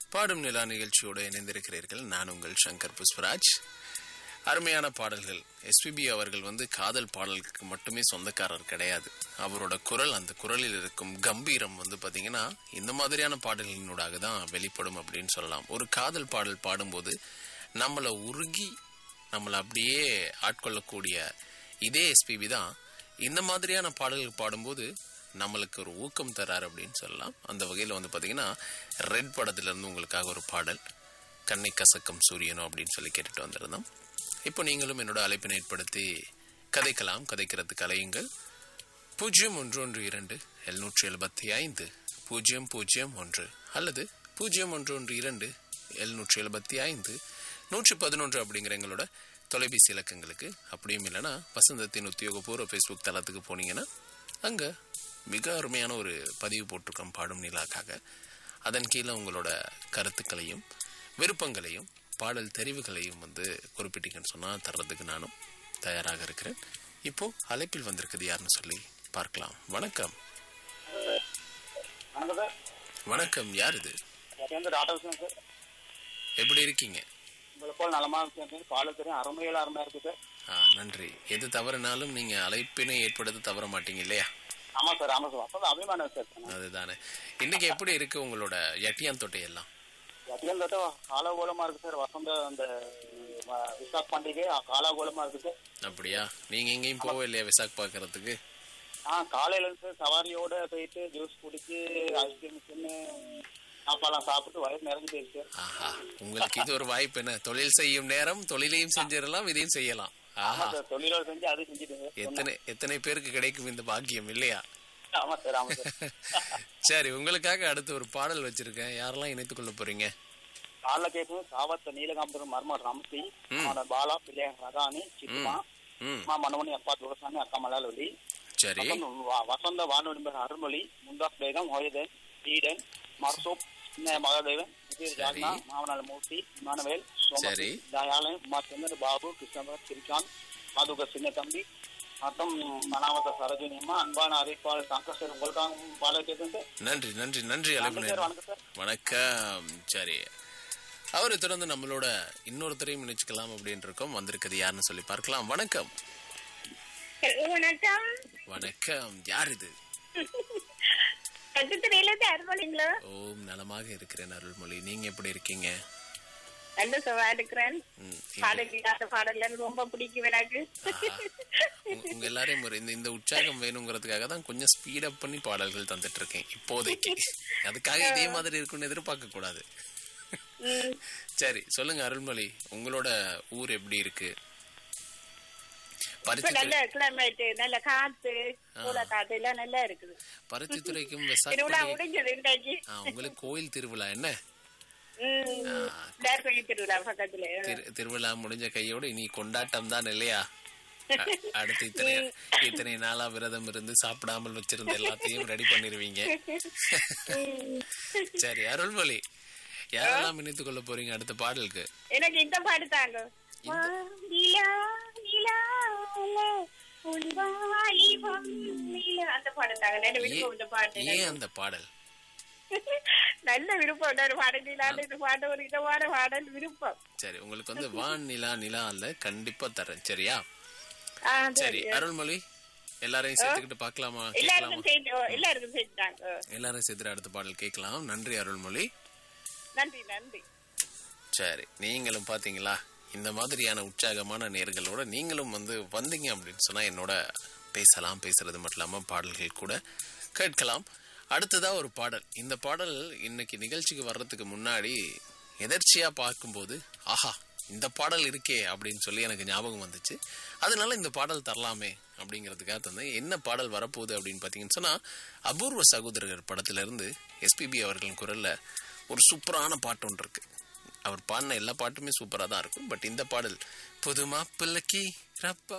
பாடும் நிலா நிகழ்ச்சியோடு இணைந்திருக்கிறீர்கள் நான் உங்கள் சங்கர் புஷ்பராஜ் அருமையான பாடல்கள் எஸ்பிபி அவர்கள் வந்து காதல் பாடலுக்கு மட்டுமே சொந்தக்காரர் கிடையாது அவரோட குரல் அந்த குரலில் இருக்கும் கம்பீரம் வந்து பாத்தீங்கன்னா இந்த மாதிரியான பாடல்களினூடாக தான் வெளிப்படும் அப்படின்னு சொல்லலாம் ஒரு காதல் பாடல் பாடும்போது நம்மளை உருகி நம்மளை அப்படியே ஆட்கொள்ளக்கூடிய இதே எஸ்பிபி தான் இந்த மாதிரியான பாடல்கள் பாடும்போது நம்மளுக்கு ஒரு ஊக்கம் தரார் அப்படின்னு சொல்லலாம் அந்த வகையில் வந்து பார்த்தீங்கன்னா ரெட் படத்திலிருந்து உங்களுக்காக ஒரு பாடல் கண்ணை கசக்கம் சூரியனோ அப்படின்னு சொல்லி கேட்டுட்டு வந்திருந்தோம் இப்போ நீங்களும் என்னோட அழைப்பினை ஏற்படுத்தி கதைக்கலாம் கதைக்கிறதுக்கு அலையுங்கள் பூஜ்ஜியம் ஒன்று ஒன்று இரண்டு எழுநூற்றி எழுபத்தி ஐந்து பூஜ்ஜியம் பூஜ்ஜியம் ஒன்று அல்லது பூஜ்ஜியம் ஒன்று ஒன்று இரண்டு எழுநூற்றி எழுபத்தி ஐந்து நூற்றி பதினொன்று அப்படிங்கிற எங்களோட தொலைபேசி இலக்கங்களுக்கு அப்படியும் இல்லைன்னா வசந்தத்தின் உத்தியோகபூர்வ ஃபேஸ்புக் தளத்துக்கு போனீங்கன்னா அங்கே மிக அருமையான ஒரு பதிவு போட்டிருக்கோம் பாடும் நிலாக்காக அதன் கீழே உங்களோட கருத்துக்களையும் விருப்பங்களையும் பாடல் தெரிவுகளையும் வந்து குறிப்பிட்டீங்கன்னு சொன்னால் தர்றதுக்கு நானும் தயாராக இருக்கிறேன் இப்போ அழைப்பில் வந்திருக்குது யாருன்னு சொல்லி பார்க்கலாம் வணக்கம் வணக்கம் சார் வணக்கம் யார் இது என் பேர் டாக்டர் ஹுசேன் சார் எப்படி இருக்கீங்க உங்களை போல் நலமாக இருக்கேன் சார் பாடல் தெரியும் அருமையில் அருமையாக இருக்கு சார் ஆ நன்றி எது தவறுனாலும் நீங்க அழைப்பினை ஏற்படுத்த தவற மாட்டீங்க இல்லையா ஆமாம் சார் ஆமாம் சார் அப்போ அபிமானம் சார் அதுதானே இன்னைக்கு எப்படி இருக்கு உங்களோட எட்டியான் தொட்டை எல்லாம் அதிகம் தட்ட காலகோலமாக இருக்கு சார் வசந்த அந்த அஹ், விசாக் பண்டிகை காலாகோலமாக இருக்கு சார் அப்படியா நீங்க எங்கேயும் போக இல்லையா விசாக் பார்க்கறதுக்கு ஆ காலையில இருந்து சார் சவாரியோட போயிட்டு ஜூஸ் குடிச்சு ஐஸ்கிரீம் தின்னு சாப்பாடுலாம் சாப்பிட்டு வயிறு நிறைஞ்சு போயிருக்கு சார் ஆஹா உங்களுக்கு இது ஒரு வாய்ப்பு என்ன தொழில் செய்யும் நேரம் தொழிலையும் செஞ்சிடலாம் இதையும் செய்யலாம் ஆஹா ஆமாம் சார் தொழிலோடு செஞ்சு அது செஞ்சுட்டேன் சார் எத்தனை எத்தனை பேருக்கு கிடைக்கும் இந்த பாக்கியம் இல்லையா ஆமாம் சார் ஆமாம் சார் சரி உங்களுக்காக அடுத்து ஒரு பாடல் வச்சிருக்கேன் யாரெல்லாம் இணைத்துக் கொள்ள போறீங்க காலைல கேட்கும் சாவத்த நீலகாம்பரம் மர்ம ரம்சி அவனோட பாலா பிள்ளைய ரகானி சித்துமா ம் அம்மா மனோனி அப்பா துரசாமி அக்கா மலாலொலி சரி மற்றும் வ- வசந்த வானொலிம்பர் அருள்மொழி முந்தாஸ் பேகம் ஹோயதன் ஈடன் மர்சூப் சின்ன மகாதேவன் விஜய் ஜாக்னா மாவனால மூர்த்தி இமானுவேல் சரி. தயாலன் உமாச்சந்தர் பாபு கிருஷ்ணபர் சிரிகாந்த் பாதுக சின்ன தம்பி மற்றும் மனாவத சரோஜினி அம்மா அன்பான அறிவிப்பாளர் சங்கர் சார் உங்களுக்காக பாடல் கேட்குறேன் சார் நன்றி நன்றி நன்றி வணக்கம் அழைப்பு சார் வணக்கம் சார் வணக்கம் சரி அவரை தொடர்ந்து நம்மளோட இன்னொருத்தரையும் நினைச்சுக்கலாம் அப்படின்னு இருக்கோம் வந்திருக்குது யாருன்னு சொல்லி பார்க்கலாம் வணக்கம் ஹலோ வணக்கம் வணக்கம் யார் இது கட்டுத்துறையில இருந்து அருள்மொழிங்களா ஓம் நலமாக இருக்கிறேன் அருள்மொழி நீங்க எப்படி இருக்கீங்க நல்ல சுவா இருக்கிறேன் ம், இங்க- பாடல் இல்லாத பாடல் எனக்கு ரொம்ப பிடிக்கும் எனக்கு ஆஹா. உங்க- உங்க எல்லாரையும் ஒரு இந்த இந்த உற்சாகம் வேணுங்கிறதுக்காக தான் கொஞ்சம் ஸ்பீடப் பண்ணி பாடல்கள் தந்துட்டு இருக்கேன் இப்போதைக்கு அதுக்காக இதே மாதிரி இருக்கும்னு எதிர்பார்க்க கூடாது ம், சரி சொல்லுங்க அருள்மொழி உங்களோட ஊர் எப்படி இருக்கு இப்ப பருத்தி நல்ல கிளைமேட் நல்ல காத்து சூட காத்து எல்லாம் நல்லா இருக்குது பருத்தித்துறைக்கும் திருவிழா விசாக முடிஞ்சது இன்றைக்கு உங்களுக்கு கோயில் திருவிழா என்ன ம், ஆ, நேர்கழி திருவிழா பக்கத்துல திரு- திருவிழா முடிஞ்ச கையோடு இனி கொண்டாட்டம் தான் இல்லையா அ- அடுத்து இத்தனை இத்தனை நாளா விரதம் இருந்து சாப்பிடாமல் வச்சிருந்த எல்லாத்தையும் ரெடி பண்ணிருவீங்க சரி அருள்மொழி யாரெல்லாம் இணைத்துக் கொள்ள போறீங்க அடுத்த பாடலுக்கு எனக்கு இந்த பாட்டு தாங்க வா, நிலா, நிலால, உன் வாலிபம் நிலா. அந்த பாட்டு தாங்க நல்ல விருப்பம் இந்த பாட்டு ஏன் அந்த பாடல் நல்ல விருப்பம் ஒரு பாடல் நிலால இந்த பாட்டு ஒரு இதமான பாடல் விருப்பம் சரி உங்களுக்கு வந்து வான் நிலா நிலா அல்ல கண்டிப்பா தரேன் சரியா ஆ, சரி அருள்மொழி எல்லாரையும் சேர்த்துக்கிட்டு பார்க்கலாமா கேட்கலாமா எல்லாருக்கும் சேர்த்து ஓ, எல்லாருக்கும் சேர்த்துட்டாங்க ஓ, எல்லாரும் சேர்த்துட்டு அடுத்த பாடல் கேட்கலாம் நன்றி அருள்மொழி நன்றி நன்றி சரி நீங்களும் பாத்தீங்களா இந்த மாதிரியான உற்சாகமான நேர்களோட நீங்களும் வந்து வந்தீங்க அப்படின்னு சொன்னா என்னோட பேசலாம் பேசுறது மட்டும் இல்லாம பாடல்கள் கூட கேட்கலாம் அடுத்ததா ஒரு பாடல் இந்த பாடல் இன்னைக்கு நிகழ்ச்சிக்கு வர்றதுக்கு முன்னாடி எதர்ச்சியா பார்க்கும்போது ஆஹா இந்த பாடல் இருக்கே அப்படின்னு சொல்லி எனக்கு ஞாபகம் வந்துச்சு அதனால இந்த பாடல் தரலாமே அப்படிங்கிறதுக்காக தந்தேன் என்ன பாடல் வரப்போகுது அப்படின்னு பார்த்தீங்கன்னு சொன்னா அபூர்வ சகோதரர் படத்துல இருந்து எஸ்பிபி அவர்களின் குரல்ல ஒரு சூப்பரான பாட்டு ஒன்று இருக்கு அவர் பாடின எல்லா பாட்டுமே சூப்பரா தான் இருக்கும் பட் இந்த பாடல் புது மாப்பிள்ளைக்கு ரப்பா